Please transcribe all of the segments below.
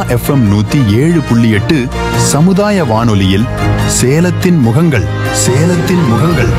FM நூத்தி ஏழு புள்ளி எட்டு சமுதாய வானொலியில் சேலத்தின் முகங்கள் சேலத்தின் முகங்கள்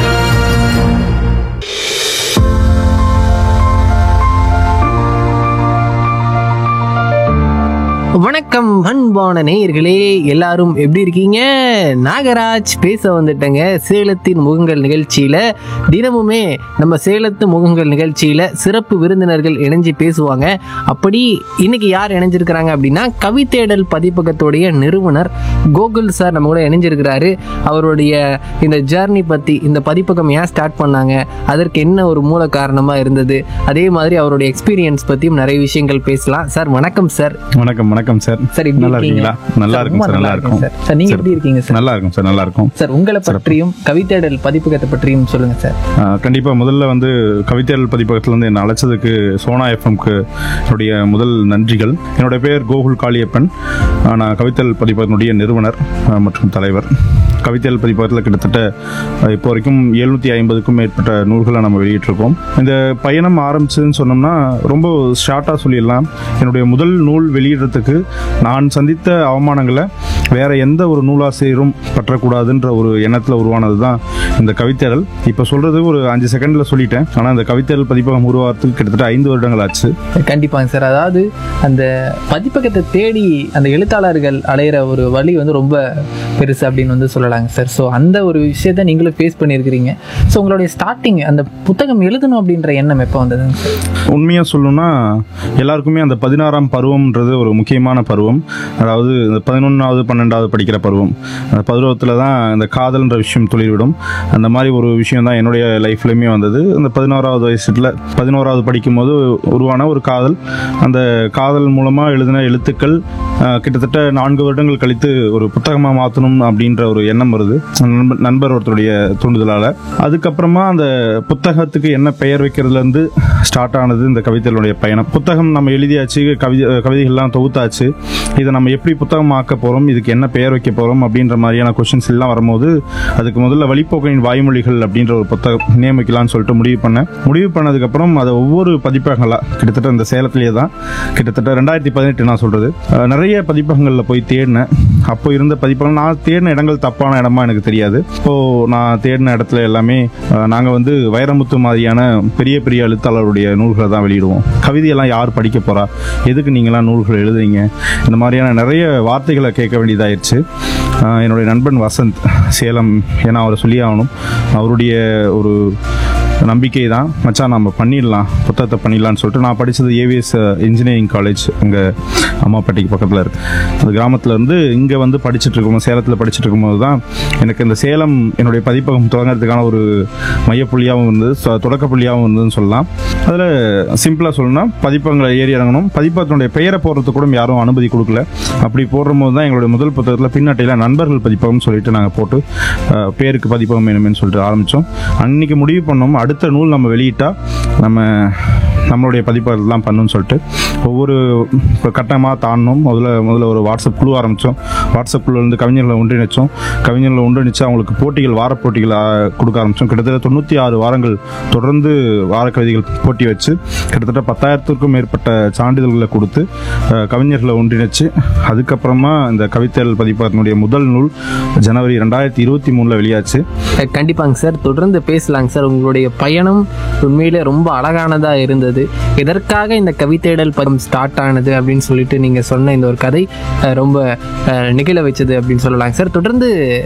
வணக்கம் அன்பான நேயர்களே எல்லாரும் எப்படி இருக்கீங்க நாகராஜ் பேச வந்துட்டேங்க சேலத்தின் முகங்கள் நிகழ்ச்சியில தினமுமே நம்ம சேலத்து முகங்கள் நிகழ்ச்சியில சிறப்பு விருந்தினர்கள் இணைஞ்சு பேசுவாங்க அப்படி இன்னைக்கு யார் இணைஞ்சிருக்கிறாங்க அப்படின்னா கவிதேடல் பதிப்பகத்துடைய நிறுவனர் கோகுல் சார் நம்ம கூட இணைஞ்சிருக்கிறாரு அவருடைய இந்த ஜேர்னி பத்தி இந்த பதிப்பகம் ஏன் ஸ்டார்ட் பண்ணாங்க அதற்கு என்ன ஒரு மூல காரணமா இருந்தது அதே மாதிரி அவருடைய எக்ஸ்பீரியன்ஸ் பத்தியும் நிறைய விஷயங்கள் பேசலாம் சார் வணக்கம் சார் வணக்கம் வணக்கம் சார் சார் எப்படி நல்லா இருக்கீங்க? இருக்கீங்களா நல்லா சார், இருக்கும் ரொம்ப சார் நல்லா இருக்கும் சார் சார் நீங்க எப்படி இருக்கீங்க சார் நல்லா இருக்கும் சார் நல்லா இருக்கும் சார் உங்களை பற்றியும் கவிதேடல் பதிப்பகத்தை பற்றியும் சொல்லுங்க சார் ஆஹ் கண்டிப்பா முதல்ல வந்து கவிதையல் பதிப்பகத்துல இருந்து என்னை அழைச்சதுக்கு சோனா எஃப்எம்க்கு என்னுடைய முதல் நன்றிகள் என்னுடைய பெயர் கோகுல் காளியப்பன் ஆஹ் நான் கவிதையல் பதிப்பகத்தினுடைய நிறுவனர் ஆஹ் மற்றும் தலைவர் கவிதையல் பதிப்பகத்தில் கிட்டத்தட்ட ஆஹ் இப்போ வரைக்கும் எழுநூத்தி ஐம்பதுக்கும் மேற்பட்ட நூல்களை நம்ம வெளியிட்டிருக்கோம் இந்த பயணம் ஆரம்பிச்சதுன்னு சொன்னோம்னா ரொம்ப ஷார்ட்டாக சொல்லிடலாம் என்னுடைய முதல் நூல் வெளியிடுறதுக்கு நான் சந்தித்த அவமானங்களை வேற எந்த ஒரு நூலாசிரியரும் பற்றக்கூடாதுன்ற ஒரு எண்ணத்தில் உருவானது தான் இந்த கவிதைகள் இப்போ சொல்றது ஒரு அஞ்சு செகண்ட்ல சொல்லிட்டேன் ஆனால் இந்த கவிதைகள் பதிப்பகம் உருவாகிறதுக்கு கிட்டத்தட்ட ஐந்து வருடங்கள் ஆச்சு கண்டிப்பாங்க சார் அதாவது அந்த பதிப்பகத்தை தேடி அந்த எழுத்தாளர்கள் அடையிற ஒரு வழி வந்து ரொம்ப பெருசு அப்படின்னு வந்து சொல்லலாங்க சார் ஸோ அந்த ஒரு விஷயத்த நீங்களும் ஃபேஸ் பண்ணியிருக்கிறீங்க ஸோ உங்களுடைய ஸ்டார்டிங் அந்த புத்தகம் எழுதணும் அப்படின்ற எண்ணம் எப்போ வந்ததுங்க சார் உண்மையாக சொல்லணும்னா எல்லாருக்குமே அந்த பதினாறாம் பருவம்ன்றது ஒரு முக்கியமான பருவம் அதாவது இந்த பதினொன்றாவது பன்னெண்டாவது படிக்கிற பருவம் அந்த பருவத்தில் தான் இந்த காதல்ன்ற விஷயம் துளிர்விடும் அந்த மாதிரி ஒரு விஷயம் தான் என்னுடைய லைஃப்லையுமே வந்தது அந்த பதினோராவது வயசுல பதினோராவது படிக்கும்போது உருவான ஒரு காதல் அந்த காதல் மூலமாக எழுதின எழுத்துக்கள் ஆஹ், கிட்டத்தட்ட நான்கு வருடங்கள் கழித்து ஒரு புத்தகமாக மாற்றணும் அப்படின்ற ஒரு எண்ணம் வருது நண்பர் நண்பர் ஒருத்தருடைய தூண்டுதலால் அதுக்கப்புறமா அந்த புத்தகத்துக்கு என்ன பெயர் வைக்கிறதுலேருந்து ஸ்டார்ட் ஆனது இந்த கவிதைகளுடைய பயணம் புத்தகம் நம்ம எழுதியாச்சு கவிதை கவிதைகள்லாம் தொகுத்தாச்சு இதை நம்ம எப்படி புத்தகம் ஆக்க போகிறோம் இதுக்கு என்ன பெயர் வைக்க போகிறோம் அப்படின்ற மாதிரியான கொஷின்ஸ் எல்லாம் வரும்போது அதுக்கு முதல்ல வழிப்போக்கனின் வாய்மொழிகள் அப்படின்ற ஒரு புத்தகம் நியமிக்கலாம்னு சொல்லிட்டு முடிவு பண்ணேன் முடிவு பண்ணதுக்கப்புறம் அதை ஒவ்வொரு பதிப்பகங்களாக கிட்டத்தட்ட இந்த சேலத்திலேயே தான் கிட்டத்தட்ட ரெண்டாயிரத்தி பதினெட்டு நான் சொல்கிறது நிறைய பதிப்பகங்களில் போய் தேடினேன் அப்போ இருந்த பதிப்பகம் நான் தேடின இடங்கள் தப்பான இடமா எனக்கு தெரியாது இப்போ நான் தேடின இடத்துல எல்லாமே நாங்கள் வந்து வைரமுத்து மாதிரியான பெரிய பெரிய எழுத்தாளருடைய நூல்களை தான் வெளியிடுவோம் கவிதையெல்லாம் யார் படிக்க போறா எதுக்கு நீங்களாம் நூல்கள் எழுதுறீங்க இந்த மாதிரியான நிறைய வார்த்தைகளை கேட்க வேண்டியதாயிருச்சு ஆஹ் என்னுடைய நண்பன் வசந்த் சேலம் ஏன்னா அவரை சொல்லி ஆகணும் அவருடைய ஒரு நம்பிக்கை தான் மச்சான் நம்ம பண்ணிடலாம் புத்தகத்தை பண்ணிடலாம்னு சொல்லிட்டு நான் படித்தது ஏவிஎஸ் இன்ஜினியரிங் காலேஜ் அங்கே அம்மாப்பட்டிக்கு பக்கத்தில் இருக்கு அந்த கிராமத்துல இருந்து இங்கே வந்து படிச்சுட்டு இருக்கும் சேலத்தில் படிச்சுட்டு இருக்கும்போது தான் எனக்கு இந்த சேலம் என்னுடைய பதிப்பகம் தொடங்குறதுக்கான ஒரு மையப்புள்ளியாகவும் இருந்தது சொ- தொடக்கப்புள்ளியாகவும் இருந்ததுன்னு சொல்லலாம் அதில் சிம்பிளாக சொல்லணும்னா பதிப்பகங்களை ஏறி இறங்கணும் பதிப்பகத்தினுடைய பெயரை போடுறதுக்கு கூட யாரும் அனுமதி கொடுக்கல அப்படி போடுற போது தான் எங்களுடைய முதல் புத்தகத்தில் பின்னட்டையில் நண்பர்கள் பதிப்பகம்னு சொல்லிட்டு நாங்கள் போட்டு அஹ், பேருக்கு பதிப்பகம் வேணுமேனு சொல்லிட்டு ஆரம்பித்தோம் அன்னைக்கு முடிவு பண்ணோம் அடுத்த நூல் நம்ம வெளியிட்டா நம்ம நம்மளுடைய பதிப்பகத்தில் தான் பண்ணணும்னு சொல்லிட்டு ஒவ்வொரு கட்டமாக தாண்டணும் முதல்ல முதல்ல ஒரு வாட்ஸ்அப் குழு ஆரம்பித்தோம் வாட்ஸ்அப் குழுல இருந்து கவிஞர்களை ஒன்றிணைச்சோம் கவிஞர்களை ஒன்றிணைச்சு அவங்களுக்கு போட்டிகள் வார போட்டிகள் ஆ, கொடுக்க ஆரம்பித்தோம் கிட்டத்தட்ட தொண்ணூற்றி ஆறு வாரங்கள் தொடர்ந்து வார கவிதைகள் போட்டி வச்சு கிட்டத்தட்ட பத்தாயிரத்திற்கும் மேற்பட்ட சான்றிதழ்களை கொடுத்து அஹ், கவிஞர்களை ஒன்றிணைச்சு அதுக்கப்புறமா இந்த கவிதைகள் பதிப்பகத்தினுடைய முதல் நூல் ஜனவரி ரெண்டாயிரத்தி இருபத்தி மூணில் வெளியாச்சு அஹ் கண்டிப்பாங்க சார் தொடர்ந்து பேசலாங்க சார் உங்களுடைய பயணம் உண்மையிலே ரொம்ப அழகானதா இருந்தது எதற்காக இந்த கவிதைடல் பதம் ஸ்டார்ட் ஆனது அப்படின்னு சொல்லிட்டு நீங்க சொன்ன இந்த ஒரு கதை அஹ் ரொம்ப அஹ் நிகழ வச்சது அப்படின்னு சொல்லலாங்க சார் தொடர்ந்து